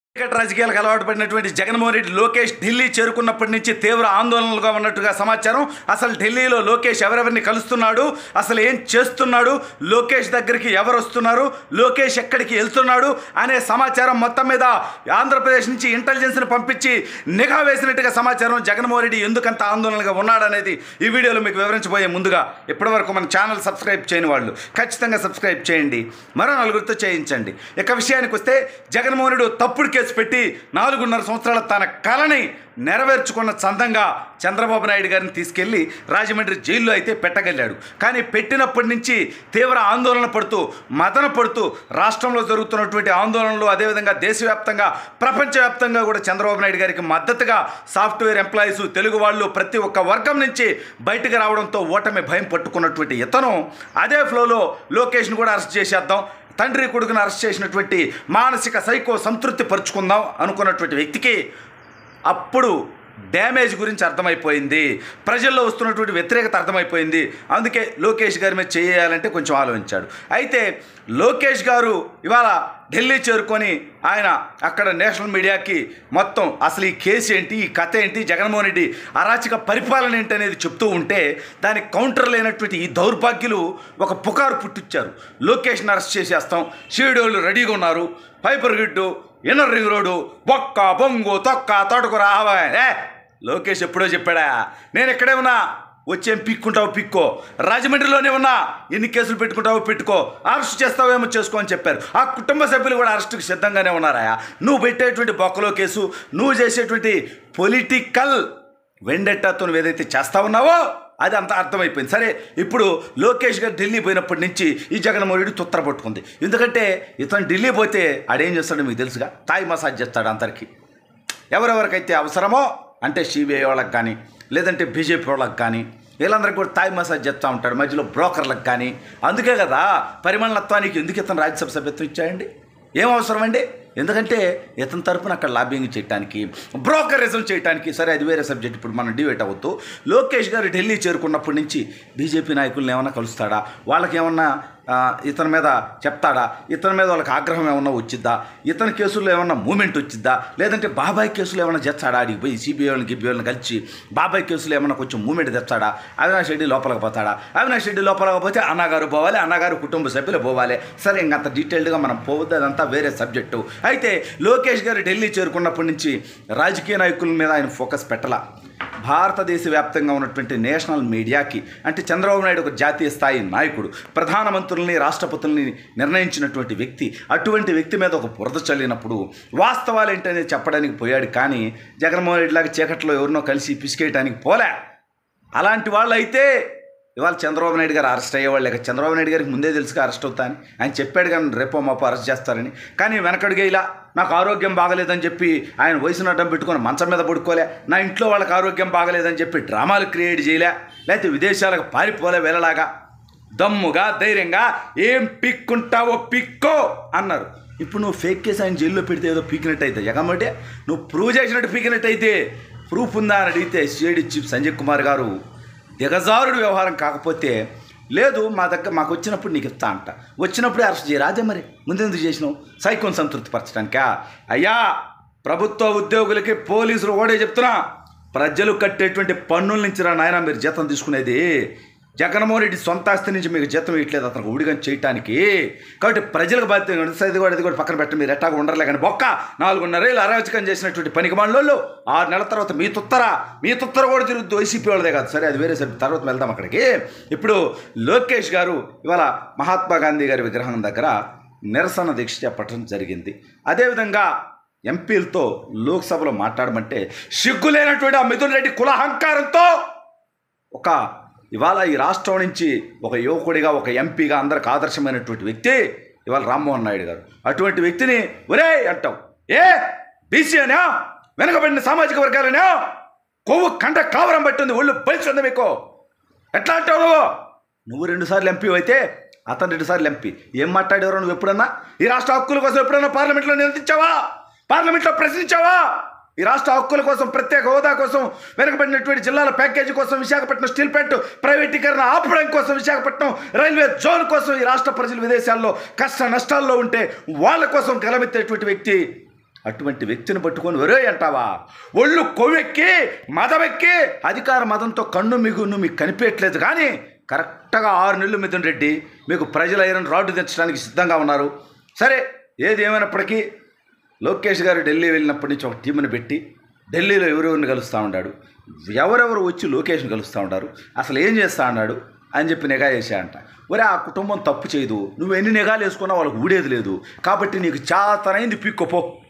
Ticket రాజకీయాలకు అలవాటు పడినటువంటి జగన్మోహన్ రెడ్డి లోకేష్ ఢిల్లీ చేరుకున్నప్పటి నుంచి తీవ్ర ఆందోళనలుగా ఉన్నట్టుగా సమాచారం అసలు ఢిల్లీలో లోకేష్ ఎవరెవరిని కలుస్తున్నాడు అసలు ఏం చేస్తున్నాడు లోకేష్ దగ్గరికి ఎవరు వస్తున్నారు లోకేష్ ఎక్కడికి వెళ్తున్నాడు అనే సమాచారం మొత్తం మీద ఆంధ్రప్రదేశ్ నుంచి ఇంటెలిజెన్స్ని పంపించి నిఘా వేసినట్టుగా సమాచారం జగన్మోహన్ రెడ్డి ఎందుకంత ఆందోళనగా ఉన్నాడనేది ఈ వీడియోలో మీకు వివరించబోయే ముందుగా ఇప్పటివరకు మన ఛానల్ సబ్స్క్రైబ్ చేయని వాళ్ళు ఖచ్చితంగా సబ్స్క్రైబ్ చేయండి మరో నలుగురితో చేయించండి ఇక విషయానికి వస్తే జగన్మోహన్ రెడ్డి తప్పుడు కేసు పెట్టి నాలుగున్నర సంవత్సరాల తన కళని నెరవేర్చుకున్న చందంగా చంద్రబాబు నాయుడు గారిని తీసుకెళ్లి రాజమండ్రి జైల్లో అయితే పెట్టగలిగాడు కానీ పెట్టినప్పటి నుంచి తీవ్ర ఆందోళన పడుతూ మదన పడుతూ రాష్ట్రంలో జరుగుతున్నటువంటి ఆందోళనలు అదేవిధంగా దేశవ్యాప్తంగా ప్రపంచవ్యాప్తంగా కూడా చంద్రబాబు నాయుడు గారికి మద్దతుగా సాఫ్ట్వేర్ ఎంప్లాయీస్ తెలుగు వాళ్ళు ప్రతి ఒక్క వర్గం నుంచి బయటకు రావడంతో ఓటమి భయం పట్టుకున్నటువంటి ఇతను అదే ఫ్లోలో లోకేష్ను కూడా అరెస్ట్ చేసేద్దాం తండ్రి కొడుకును అరెస్ట్ చేసినటువంటి మానసిక సైకో సంతృప్తి పరుచుకుందాం అనుకున్నటువంటి వ్యక్తికి అప్పుడు డ్యామేజ్ గురించి అర్థమైపోయింది ప్రజల్లో వస్తున్నటువంటి వ్యతిరేకత అర్థమైపోయింది అందుకే లోకేష్ గారి మీద చేయాలంటే కొంచెం ఆలోచించాడు అయితే లోకేష్ గారు ఇవాళ ఢిల్లీ చేరుకొని ఆయన అక్కడ నేషనల్ మీడియాకి మొత్తం అసలు ఈ కేసు ఏంటి ఈ కథ ఏంటి జగన్మోహన్ రెడ్డి అరాచక పరిపాలన ఏంటి అనేది చెప్తూ ఉంటే దానికి కౌంటర్ లేనటువంటి ఈ దౌర్భాగ్యులు ఒక పుకారు పుట్టించారు లోకేష్ని అరెస్ట్ చేసేస్తాం షీడోళ్ళు రెడీగా ఉన్నారు పైపర్ గిడ్డు ఇన్నర్ రింగ్ రోడ్డు బొక్క బొంగు తొక్క తోటకు రావా ఏ లోకేష్ ఎప్పుడో చెప్పాడా నేను ఇక్కడే ఉన్నా వచ్చేం పిక్కుంటావు పిక్కో రాజమండ్రిలోనే ఉన్నా ఎన్ని కేసులు పెట్టుకుంటావో పెట్టుకో అరెస్ట్ చేస్తావేమో చేసుకో అని చెప్పారు ఆ కుటుంబ సభ్యులు కూడా అరెస్టుకు సిద్ధంగానే ఉన్నారా నువ్వు పెట్టేటువంటి బొక్కలో కేసు నువ్వు చేసేటువంటి పొలిటికల్ వెండెట్టాతో నువ్వు ఏదైతే చేస్తా ఉన్నావో అది అంతా అర్థమైపోయింది సరే ఇప్పుడు లోకేష్ గారు ఢిల్లీ పోయినప్పటి నుంచి ఈ జగన్మోహన్ రెడ్డి తుత్తర పట్టుకుంది ఎందుకంటే ఇతను ఢిల్లీ పోతే ఆడేం చేస్తాడో మీకు తెలుసుగా తాయి మసాజ్ చేస్తాడు అందరికీ ఎవరెవరికైతే అవసరమో అంటే సిబిఐ వాళ్ళకి కానీ లేదంటే బీజేపీ వాళ్ళకి కానీ వీళ్ళందరికీ కూడా తాయి మసాజ్ చేస్తూ ఉంటాడు మధ్యలో బ్రోకర్లకు కానీ అందుకే కదా పరిమళత్వానికి ఎందుకు ఇతను రాజ్యసభ సభ్యత్వం ఇచ్చాయండి ఏం అవసరం అండి ఎందుకంటే ఇతని తరపున అక్కడ లాబింగ్ చేయడానికి బ్రోకరిజం చేయడానికి సరే అది వేరే సబ్జెక్ట్ ఇప్పుడు మనం డివేట్ అవ్వద్దు లోకేష్ గారు ఢిల్లీ చేరుకున్నప్పటి నుంచి బీజేపీ నాయకులను ఏమన్నా కలుస్తాడా వాళ్ళకి ఏమన్నా ఆ, ఇతని మీద చెప్తాడా ఇతని మీద వాళ్ళకి ఆగ్రహం ఏమన్నా వచ్చిద్దా ఇతని కేసుల్లో ఏమన్నా మూమెంట్ వచ్చిద్దా లేదంటే బాబాయ్ కేసులో ఏమన్నా తెచ్చాడా ఆడికి పోయి సిబిఐ వాళ్ళని గిబిఐ వాళ్ళని కలిసి బాబాయ్ కేసులో ఏమన్నా కొంచెం మూమెంట్ తెచ్చాడా అవినాష్ రెడ్డి లోపలికి పోతాడా అవినాష్ రెడ్డి లోపలికి పోతే అన్నగారు పోవాలి అన్నగారు కుటుంబ సభ్యులు పోవాలి సరే ఇంకంత డీటెయిల్డ్గా మనం పోవద్దు అదంతా వేరే సబ్జెక్టు అయితే లోకేష్ గారు ఢిల్లీ చేరుకున్నప్పటి నుంచి రాజకీయ నాయకుల మీద ఆయన ఫోకస్ పెట్టలా భారతదేశ వ్యాప్తంగా ఉన్నటువంటి నేషనల్ మీడియాకి అంటే చంద్రబాబు నాయుడు ఒక జాతీయ స్థాయి నాయకుడు ప్రధానమంత్రుల్ని రాష్ట్రపతుల్ని నిర్ణయించినటువంటి వ్యక్తి అటువంటి వ్యక్తి మీద ఒక బురద చల్లినప్పుడు వాస్తవాలు ఏంటనేది చెప్పడానికి పోయాడు కానీ జగన్మోహన్ రెడ్డి లాగా చీకట్లో ఎవరినో కలిసి పిసికేయడానికి పోలే అలాంటి వాళ్ళు అయితే ఇవాళ చంద్రబాబు నాయుడు గారు అరెస్ట్ అయ్యేవాళ్ళు లేక చంద్రబాబు నాయుడు గారికి ముందే తెలుసుగా అరెస్ట్ అవుతా అని ఆయన చెప్పాడు కానీ రేపో మాపో అరెస్ట్ చేస్తారని కానీ వెనకడుగే ఇలా నాకు ఆరోగ్యం బాగలేదని చెప్పి ఆయన వయసును అడ్డం పెట్టుకొని మంచం మీద పడుకోలే నా ఇంట్లో వాళ్ళకి ఆరోగ్యం బాగలేదని చెప్పి డ్రామాలు క్రియేట్ చేయలే లేకపోతే విదేశాలకు పారిపోలే వెళ్ళలాగా దమ్ముగా ధైర్యంగా ఏం పిక్కుంటావో పిక్కో అన్నారు ఇప్పుడు నువ్వు ఫేక్ కేసు ఆయన జైల్లో పెడితే ఏదో పీకినట్టు అయితే జగమంటే నువ్వు ప్రూవ్ చేసినట్టు పీకినట్టు అయితే ప్రూఫ్ ఉందా అని అడిగితే సిఐడి చీఫ్ సంజయ్ కుమార్ గారు దిగజారుడు వ్యవహారం కాకపోతే లేదు మా దగ్గర మాకు వచ్చినప్పుడు నీకు ఇస్తా అంట వచ్చినప్పుడే అరెస్ట్ చేయరా అదే మరి ముందెందుకు చేసినావు సైకోన్ సంతృప్తి పరచడానికా అయ్యా ప్రభుత్వ ఉద్యోగులకి పోలీసులు ఓడే చెప్తున్నా ప్రజలు కట్టేటువంటి పన్నుల నుంచి రా నాయన మీరు జీతం తీసుకునేది జగన్మోహన్ రెడ్డి సొంత ఆస్తి నుంచి మీకు జీతం ఇవ్వట్లేదు అతనికి ఉడిగం చేయటానికి కాబట్టి ప్రజలకు బాధ్యత ఉంది. సరే, ఇది కూడా ఇది కూడా పక్కన పెట్టండి మీరు ఎట్టాగా ఉండరులే కానీ బొక్క నాలుగున్నరేళ్ళు అరాచకం చేసినటువంటి పనికి మనలో ఆరు నెలల తర్వాత మీ తుత్తరా మీ తుత్తర కూడా తిరుగుద్దు వైసీపీ వాళ్ళదే కాదు సరే అది వేరే సరే తర్వాత వెళ్దాం అక్కడికి ఇప్పుడు లోకేష్ గారు ఇవాళ మహాత్మా గాంధీ గారి విగ్రహం దగ్గర నిరసన దీక్ష చేపట్టడం జరిగింది అదేవిధంగా ఎంపీలతో లోక్సభలో మాట్లాడమంటే సిగ్గులేనటువంటి ఆ మిథున్ రెడ్డి కులహంకారంతో ఒక ఇవాళ ఈ రాష్ట్రం నుంచి ఒక యువకుడిగా ఒక ఎంపీగా అందరికి ఆదర్శమైనటువంటి వ్యక్తి ఇవాళ రామ్మోహన్ నాయుడు గారు అటువంటి వ్యక్తిని ఒరే అంటావు ఏ బీసీ అనా వెనకబడిన సామాజిక వర్గాలనా కొవ్వు కంట కావరం పట్టింది ఒళ్ళు బలిసింది మీకు ఎట్లా అంటావు నువ్వు నువ్వు రెండుసార్లు ఎంపీ అయితే అతను రెండుసార్లు ఎంపీ ఏం మాట్లాడేవారు నువ్వు ఎప్పుడన్నా ఈ రాష్ట్ర హక్కుల కోసం ఎప్పుడన్నా పార్లమెంట్లో నిలదించావా పార్లమెంట్లో ప్రశ్నించావా ఈ రాష్ట్ర హక్కుల కోసం ప్రత్యేక హోదా కోసం వెనుకబడినటువంటి జిల్లాల ప్యాకేజీ కోసం విశాఖపట్నం స్టీల్ ప్లాంట్ ప్రైవేటీకరణ ఆపడం కోసం విశాఖపట్నం రైల్వే జోన్ కోసం ఈ రాష్ట్ర ప్రజలు విదేశాల్లో కష్ట నష్టాల్లో ఉంటే వాళ్ళ కోసం గలమెత్తేటువంటి వ్యక్తి అటువంటి వ్యక్తిని పట్టుకొని ఒరే అంటావా ఒళ్ళు కొవ్వెక్కి మదవెక్కి అధికార మదంతో కన్ను మిగును మీకు కనిపించట్లేదు కానీ కరెక్ట్గా ఆరు నెలలు మిథున్ రెడ్డి మీకు ప్రజల ఐరన్ రాడ్డు తెచ్చడానికి సిద్ధంగా ఉన్నారు సరే ఏది ఏమైనప్పటికీ లోకేష్ గారు ఢిల్లీ వెళ్ళినప్పటి నుంచి ఒక టీంని పెట్టి ఢిల్లీలో ఎవరెవరిని కలుస్తూ ఉన్నాడు ఎవరెవరు వచ్చి లోకేష్ని కలుస్తూ ఉంటారు అసలు ఏం చేస్తా అన్నాడు అని చెప్పి నిఘా చేశాడంట ఒరే ఆ కుటుంబం తప్పు చేయదు నువ్వు ఎన్ని నిఘాలు వేసుకున్నా వాళ్ళకి ఊడేది లేదు కాబట్టి నీకు చాతనైంది పిక్కపో